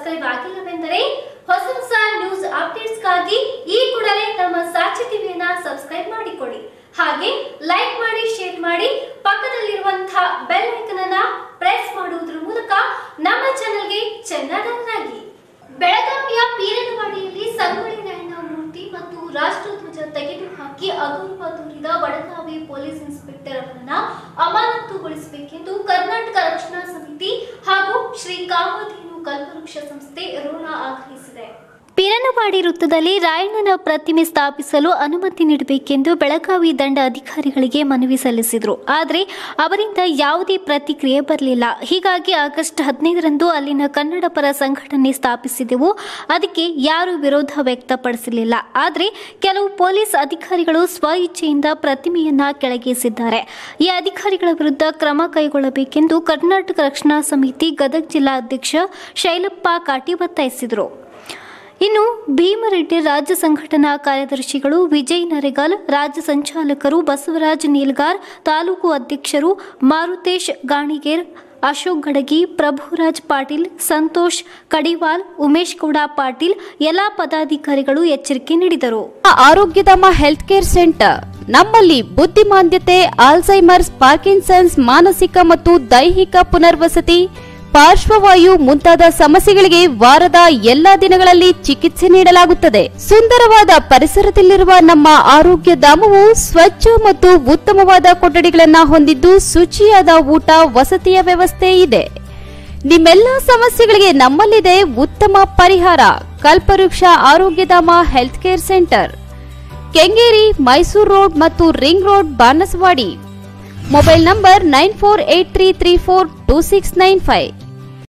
subscribe ಆಗಿಲ್ಲವೆಂದರೆ ಹೊಸ ಹೊಸ news ಅಪ್ಡೇಟ್ಸ್ಗಾಗಿ ಈ ಕೂಡಲೇ ನಮ್ಮ ಸಾಕ್ಷಿ ಟಿವಿಯನ್ನ ಸಬ್ಸ್ಕ್ರೈಬ್ ಮಾಡಿಕೊಳ್ಳಿ ಹಾಗೆ ಲೈಕ್ ಮಾಡಿ ಶೇರ್ ಮಾಡಿ ಪಕ್ಕದಲ್ಲಿರುವಂತಹ ಬೆಲ್ ಐಕನ್ ಅನ್ನ ಪ್ರೆಸ್ ಮಾಡುವುದರ ಮೂಲಕ ನಮ್ಮ ಚಾನೆಲ್ಗೆ ಚೆನ್ನಾಗಿ ಬೆಳಗಾವಿಯ ಪೀರನವಾಡಿಯಲ್ಲಿ ಸಂಗೊಳ್ಳಿ ರಾಯಣ್ಣ ಮೂರ್ತಿ ಮತ್ತು ರಾಷ್ಟ್ರಧ್ವಜ ತೆಗೆದುಹಾಕಿ ಅಗೌರವ ತೋರಿದ ವಡಗಾವಿ ಪೊಲೀಸ್ ಇನ್ಸ್ಪೆಕ್ಟರ್ ಅವರನ್ನ ಅಮಾನತುಗೊಳಿಸಬೇಕೆಂದು ಕರ್ನಾಟಕ ರಕ್ಷಣಾ ಸಮಿತಿ ಹಾಗೂ ಶ್ರೀ ಕಾಮಧೇನು ಕಲ್ಪವೃಕ್ಷ ಸಂಸ್ಥೆ ಋಣ ಆಗ್ರಹಿಸಿದೆ ಪೀರನವಾಡಿ ವೃತ್ತದಲ್ಲಿ ರಾಯಣ್ಣನ ಪ್ರತಿಮೆ ಸ್ಥಾಪಿಸಲು ಅನುಮತಿ ನೀಡಬೇಕೆಂದು ಬೆಳಗಾವಿ ದಂಡ ಅಧಿಕಾರಿಗಳಿಗೆ ಮನವಿ ಸಲ್ಲಿಸಿದರು ಆದರೆ ಅವರಿಂದ ಯಾವುದೇ ಪ್ರತಿಕ್ರಿಯೆ ಬರಲಿಲ್ಲ ಹೀಗಾಗಿ ಆಗಸ್ಟ್ ಹದಿನೈದರಂದು ಅಲ್ಲಿನ ಕನ್ನಡ ಪರ ಸಂಘಟನೆ ಸ್ಥಾಪಿಸಿದೆವು ಅದಕ್ಕೆ ಯಾರೂ ವಿರೋಧ ವ್ಯಕ್ತಪಡಿಸಲಿಲ್ಲ ಆದರೆ ಕೆಲವು ಪೊಲೀಸ್ ಅಧಿಕಾರಿಗಳು ಸ್ವ ಇಚ್ಛೆಯಿಂದ ಪ್ರತಿಮೆಯನ್ನ ಕೆಳಗಿಸಿದ್ದಾರೆ ಈ ಅಧಿಕಾರಿಗಳ ವಿರುದ್ಧ ಕ್ರಮ ಕೈಗೊಳ್ಳಬೇಕೆಂದು ಕರ್ನಾಟಕ ರಕ್ಷಣಾ ಸಮಿತಿ ಗದಗ ಜಿಲ್ಲಾ ಅಧ್ಯಕ್ಷ ಶೈಲಪ್ಪ ಕಾಟಿ ಒತ್ತಾಯಿಸಿದರು ಇನ್ನು ಭೀಮರೆಡ್ಡಿ ರಾಜ್ಯ ಸಂಘಟನಾ ಕಾರ್ಯದರ್ಶಿಗಳು ವಿಜಯ್ ನರೆಗಾಲ್ ರಾಜ್ಯ ಸಂಚಾಲಕರು ಬಸವರಾಜ್ ನೀಲ್ಗಾರ್ ತಾಲೂಕು ಅಧ್ಯಕ್ಷರು ಮಾರುತೇಶ್ ಗಾಣಿಗೇರ್ ಅಶೋಕ್ ಗಡಗಿ ಪ್ರಭುರಾಜ್ ಪಾಟೀಲ್ ಸಂತೋಷ್ ಕಡಿವಾಲ್ ಉಮೇಶ್ ಗೌಡ ಪಾಟೀಲ್ ಎಲ್ಲ ಪದಾಧಿಕಾರಿಗಳು ಎಚ್ಚರಿಕೆ ನೀಡಿದರು ಆರೋಗ್ಯಧಾಮ ಹೆಲ್ತ್ ಕೇರ್ ಸೆಂಟರ್ ನಮ್ಮಲ್ಲಿ ಬುದ್ಧಿಮಾಂದ್ಯತೆ ಆಲ್ಝೈಮರ್ಸ್ ಪಾರ್ಕಿನ್ಸನ್ಸ್ ಮಾನಸಿಕ ಮತ್ತು ದೈಹಿಕ ಪುನರ್ವಸತಿ ಪಾರ್ಶ್ವವಾಯು ಮುಂತಾದ ಸಮಸ್ಯೆಗಳಿಗೆ ವಾರದ ಎಲ್ಲಾ ದಿನಗಳಲ್ಲಿ ಚಿಕಿತ್ಸೆ ನೀಡಲಾಗುತ್ತದೆ ಸುಂದರವಾದ ಪರಿಸರದಲ್ಲಿರುವ ನಮ್ಮ ಆರೋಗ್ಯ ಧಾಮವು ಸ್ವಚ್ಛ ಮತ್ತು ಉತ್ತಮವಾದ ಕೊಠಡಿಗಳನ್ನ ಹೊಂದಿದ್ದು ಶುಚಿಯಾದ ಊಟ ವಸತಿಯ ವ್ಯವಸ್ಥೆ ಇದೆ ನಿಮ್ಮೆಲ್ಲ ಸಮಸ್ಯೆಗಳಿಗೆ ನಮ್ಮಲ್ಲಿದೆ ಉತ್ತಮ ಪರಿಹಾರ Kalpavriksha Arogyadhama health care centre Kengeri Mysore road ಮತ್ತು ring road Banaswadi mobile number nine four eight three three four two six nine five